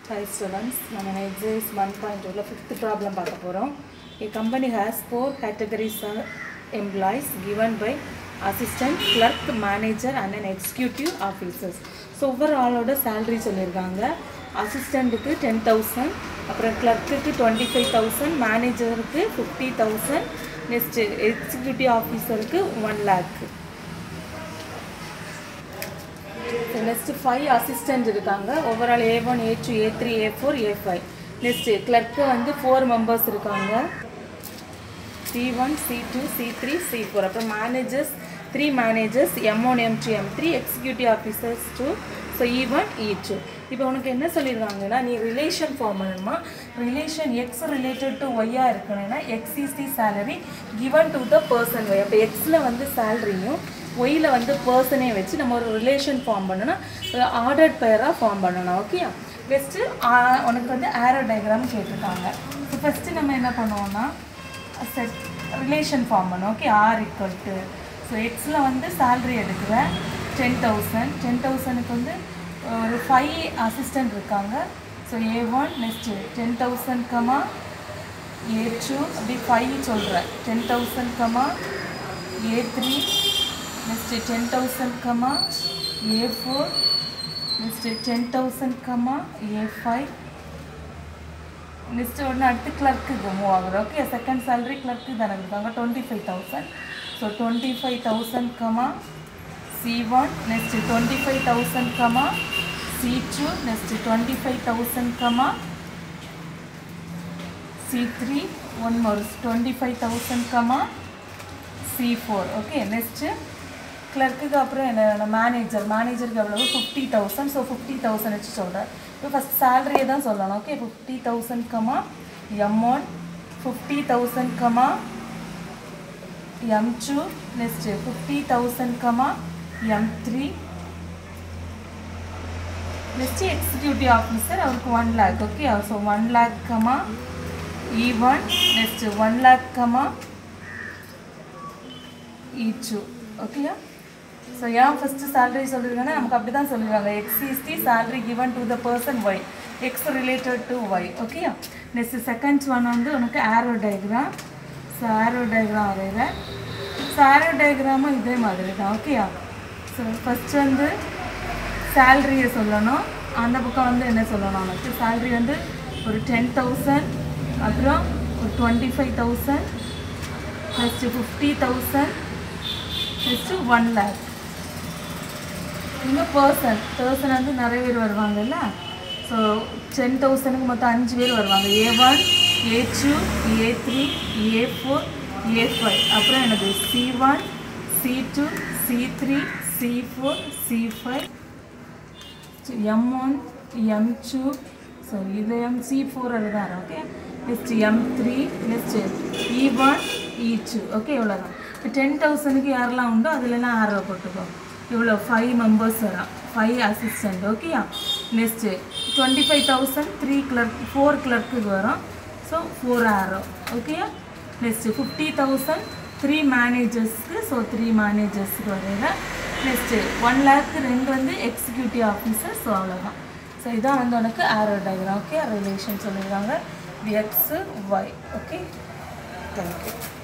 Hi students, நம்ம exercise one point டூவில் fifth problem பார்க்க போகிறோம் A company has four categories of employees given by assistant, clerk, manager and an executive officers. So ஒவ்வொரு ஆளோட salary சொல்லியிருக்காங்க அசிஸ்டண்ட்டுக்கு ten thousand அப்புறம் கிளர்க்குக்கு டுவெண்ட்டி ஃபைவ் தௌசண்ட் மேனேஜருக்கு ஃபிஃப்டி தௌசண்ட் நெக்ஸ்ட்டு எக்ஸிக்யூட்டிவ் ஆஃபீஸருக்கு one lakh next five assistant இருக்காங்க overall A one A two A three A four A five next clerk வந்து ஃபோர் மெம்பர்ஸ் இருக்காங்க C one C two C three C four அப்புறம் managers three managers M one M two M three executive officers two so E one E two இப்போ உனக்கு என்ன சொல்லியிருக்காங்கன்னா நீ relation form பண்ணணுமா relation X related to ஒய்யாக இருக்கணும்னா X is the salary given to the person Y அப்போ எக்ஸில் வந்து சேலரியும் ஒயில் வந்து பர்சனே வச்சு நம்ம ஒரு ரிலேஷன் ஃபார்ம் பண்ணணும் ஆர்டர்ட் பெயராக ஃபார்ம் பண்ணணும் ஓகே ஃபஸ்ட்டு உனக்கு வந்து ஆரோ டயக்ராம் கேட்டிருக்காங்க ஸோ ஃபஸ்ட்டு நம்ம என்ன பண்ணுவோம்னா செட் ரிலேஷன் ஃபார்ம் பண்ணும் okay R equal to so எக்ஸில் வந்து சேல்ரி எடுக்கிறேன் டென் தௌசண்ட் டென் தௌசண்ட்க்கு வந்து ஒரு ஃபைவ் அசிஸ்டன்ட் இருக்காங்க so A one next ten thousand comma A two அப்படி ஃபைவ் சொல்கிறேன் ten thousand comma A three next ten thousand comma A four next ten thousand comma A five next ஒன்று அடுத்து கிளர்க்குக்கு move ஆகுது okay second salary clerk தானே இருக்காங்க twenty five thousand so twenty five thousand comma C one next twenty five thousand comma C two next twenty five thousand comma C three one more twenty five thousand comma C four okay next கிளர்க்குக்கு அப்புறம் என்ன manager மேனேஜருக்கு எவ்வளவு fifty thousand so fifty thousand வச்சு சொல்கிறேன் இப்போ first சேலரியை தான் சொல்லணும் okay fifty thousand comma M one fifty thousand comma M two next fifty thousand comma M three next executive officer அவருக்கு one lakh okay so one lakh comma E one next one lakh comma E two ஓகேயா so ஏன் first salary சொல்லியிருக்காங்கன்னா நமக்கு அப்படி தான் சொல்லியிருக்காங்க X is the salary given to the person Y X related to Y ஓகேயா next seconds one வந்து உனக்கு arrow diagram so arrow diagram வரைகிறேன் ஸோ ஆரோ டயக்ராமும் இதே மாதிரி தான் ஓகேயா ஸோ ஃபஸ்ட்டு வந்து சேல்ரியை சொல்லணும் அந்த பக்கம் வந்து என்ன சொல்லணும் உனக்கு சேல்ரி வந்து ஒரு டென் தௌசண்ட் அப்புறம் ஒரு twenty five thousand next fifty thousand next one lakh இன்னும் பர்சன் பர்சன் வந்து நிறைய பேர் வருவாங்கல்ல ஸோ டென் தௌசண்ட்க்கு மொத்தம் அஞ்சு பேர் வருவாங்க A one A two A three A four A five அப்புறம் எனக்கு C one C two C three C four C five M one M two so இது எம் சி ஃபோர் எழுதாரு okay next M three next E one E two okay இவ்வளோதான் இப்போ ten தௌசண்ட்க்கு யாரெல்லாம் உண்டோ அதுலலாம் ஆரோ போட்டுக்கோ இவ்வளோ ஃபைவ் மெம்பர்ஸ் வரான் ஃபைவ் அசிஸ்டண்ட் ஓகேயா next twenty five thousand three clerk four கிளர்க்குக்கு வரும் ஸோ ஃபோர் ஆரோ ஓகேயா நெக்ஸ்ட்டு ஃபிஃப்டி தௌசண்ட் த்ரீ மேனேஜர்ஸ்க்கு ஸோ த்ரீ மேனேஜர்ஸ்க்கு வரையில நெக்ஸ்ட்டு ஒன் லேக் ரெண்டு வந்து எக்ஸிக்யூட்டிவ் ஆஃபீஸர் ஸோ அவ்வளோதான் ஸோ இதான் வந்து உனக்கு ஆரோ டயக்ராம் ஓகே ரிலேஷன் சொல்லியிருக்காங்க எக்ஸு ஒய் ஓகே தேங்க்யூ